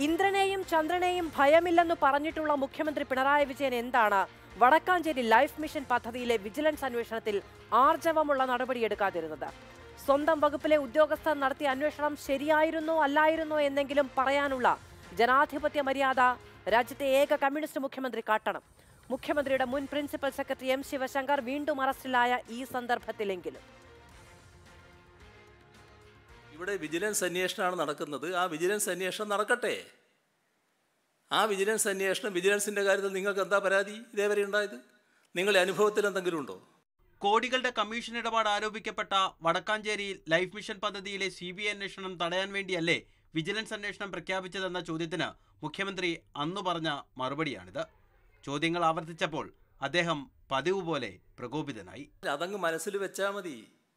ഇന്ദ്രനെയും ചന്ദ്രനെയും ഭയമില്ലെന്ന് പറഞ്ഞിട്ടുള്ള മുഖ്യമന്ത്രി പിണറായി വിജയൻ എന്താണ് വടക്കാഞ്ചേരി ലൈഫ് മിഷൻ പദ്ധതിയിലെ വിജിലൻസ് അന്വേഷണത്തിൽ ആർജവമുള്ള നടപടിയെടുക്കാതിരുന്നത് സ്വന്തം വകുപ്പിലെ ഉദ്യോഗസ്ഥർ നടത്തിയ അന്വേഷണം ശരിയായിരുന്നോ അല്ലായിരുന്നോ എന്നെങ്കിലും പറയാനുള്ള ജനാധിപത്യ മര്യാദ രാജ്യത്തെ ഏക കമ്മ്യൂണിസ്റ്റ് മുഖ്യമന്ത്രി കാട്ടണം മുഖ്യമന്ത്രിയുടെ മുൻ പ്രിൻസിപ്പൽ സെക്രട്ടറി എം ശിവശങ്കർ വീണ്ടും അറസ്റ്റിലായ ഈ സന്ദർഭത്തിലെങ്കിലും ഇവിടെ വിജിലൻസ് അന്വേഷണമാണ് നടക്കുന്നത് ആ വിജിലൻസ് അന്വേഷണം നടക്കട്ടെ ആ വിജിലൻസ് അന്വേഷണം വിജിലൻസിൻ്റെ കാര്യത്തിൽ നിങ്ങൾക്ക് എന്താ പരാതി ഇതേവരെ ഉണ്ടായത് നിങ്ങളുടെ അനുഭവത്തിൽ എന്തെങ്കിലും ഉണ്ടോ കോടികളുടെ കമ്മീഷൻ ഇടപാട് ആരോപിക്കപ്പെട്ട വടക്കാഞ്ചേരി ലൈഫ് മിഷൻ പദ്ധതിയിലെ സി ബി ഐ അന്വേഷണം തടയാൻ വേണ്ടിയല്ലേ വിജിലൻസ് അന്വേഷണം പ്രഖ്യാപിച്ചതെന്ന ചോദ്യത്തിന് മുഖ്യമന്ത്രി അന്നു പറഞ്ഞ മറുപടിയാണിത് ചോദ്യങ്ങൾ ആവർത്തിച്ചപ്പോൾ അദ്ദേഹം പതിവ് പോലെ പ്രകോപിതനായി അതങ്ങ് മനസ്സിൽ വെച്ചാൽ മതി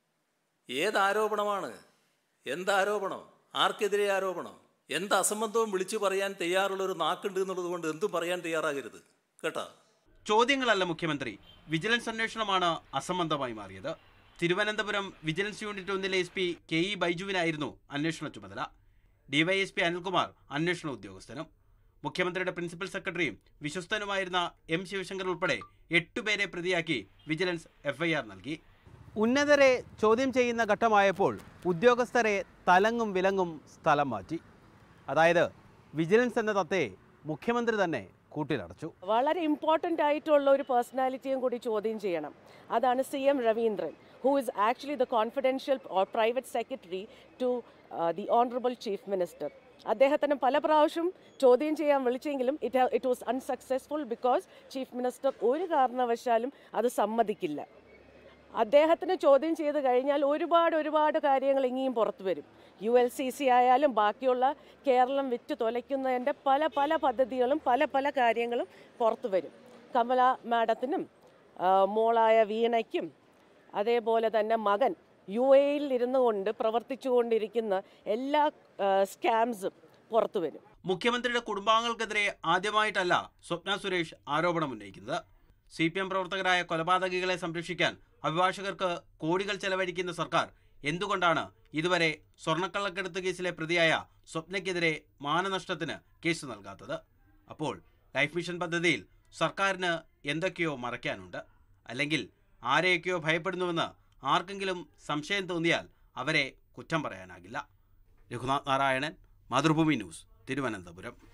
ഏത് ആരോപണമാണ് എന്താരോപണം ആർക്കെതിരെ ആരോപണം എന്ത് അസംബന്ധവും വിളിച്ചു പറയാൻ തയ്യാറുള്ള ഒരു നാക്കുണ്ട് എന്നുള്ളത് കൊണ്ട് എന്തും പറയാൻ തയ്യാറാകരുത് കേട്ടോ ചോദ്യങ്ങളല്ല മുഖ്യമന്ത്രി വിജിലൻസ് അന്വേഷണമാണ് അസംബന്ധമായി മാറിയത് തിരുവനന്തപുരം വിജിലൻസ് യൂണിറ്റ് ഒന്നിലെ എസ് പി കെ ഇ ബൈജുവിനായിരുന്നു അന്വേഷണ ചുമതല ഡിവൈഎസ്പി അനിൽകുമാർ അന്വേഷണ ഉദ്യോഗസ്ഥനും മുഖ്യമന്ത്രിയുടെ പ്രിൻസിപ്പൽ സെക്രട്ടറിയും വിശ്വസ്തനുമായിരുന്ന എം ശിവശങ്കർ ഉൾപ്പെടെ എട്ടുപേരെ പ്രതിയാക്കി വിജിലൻസ് എഫ്ഐആർ നൽകി ഉന്നതരെ ചോദ്യം ചെയ്യുന്ന ഘട്ടമായപ്പോൾ ഉദ്യോഗസ്ഥരെ തലങ്ങും വിലങ്ങും സ്ഥലം മാറ്റി അതായത് വിജിലൻസ് എന്ന തത്തയെ മുഖ്യമന്ത്രി തന്നെ കൂട്ടിലടച്ചു വളരെ ഇമ്പോർട്ടൻ്റ് ആയിട്ടുള്ള ഒരു പേഴ്സണാലിറ്റിയും കൂടി ചോദ്യം ചെയ്യണം അതാണ് C M Raveendran who is actually the confidential or private secretary to the honourable chief minister അദ്ദേഹത്തിന് പല പ്രാവശ്യം ചോദ്യം ചെയ്യാൻ വിളിച്ചെങ്കിലും it it was unsuccessful because chief minister ഒരു കാരണവശാലും അത് സമ്മതിക്കില്ല അദ്ദേഹത്തിന് ചോദ്യം ചെയ്ത് കഴിഞ്ഞാൽ ഒരുപാട് ഒരുപാട് കാര്യങ്ങൾ ഇനിയും പുറത്തു വരും യു എൽ സി സി ആയാലും ബാക്കിയുള്ള കേരളം വിറ്റ് തുലയ്ക്കുന്നതിൻ്റെ പല പല പദ്ധതികളും പല പല കാര്യങ്ങളും പുറത്തു വരും കമല മാഡത്തിനും ആ, മോളായ വീണയ്ക്കും അതേപോലെ തന്നെ മകൻ യു എയിൽ ഇരുന്നു കൊണ്ട് പ്രവർത്തിച്ചുകൊണ്ടിരിക്കുന്ന എല്ലാ സ്കാംസും പുറത്തു വരും മുഖ്യമന്ത്രിയുടെ കുടുംബാംഗങ്ങൾക്കെതിരെ ആദ്യമായിട്ടല്ല സ്വപ്ന സുരേഷ് ആരോപണം ഉന്നയിക്കുന്നത് സി പി എം പ്രവർത്തകരായ കൊലപാതകികളെ സംരക്ഷിക്കാൻ അഭിഭാഷകർക്ക് കോടികൾ ചെലവഴിക്കുന്ന സർക്കാർ എന്തുകൊണ്ടാണ് ഇതുവരെ സ്വർണ്ണക്കള്ളക്കടത്ത് കേസിലെ പ്രതിയായ സ്വപ്നയ്ക്കെതിരെ മാനനഷ്ടത്തിന് കേസ് നൽകാത്തത് അപ്പോൾ ലൈഫ് മിഷൻ പദ്ധതിയിൽ സർക്കാരിന് എന്തൊക്കെയോ മറയ്ക്കാനുണ്ട് അല്ലെങ്കിൽ ആരെയൊക്കെയോ ഭയപ്പെടുന്നുവെന്ന് ആർക്കെങ്കിലും സംശയം തോന്നിയാൽ അവരെ കുറ്റം പറയാനാകില്ല രഘുനാഥ് നാരായണൻ മാതൃഭൂമി ന്യൂസ് തിരുവനന്തപുരം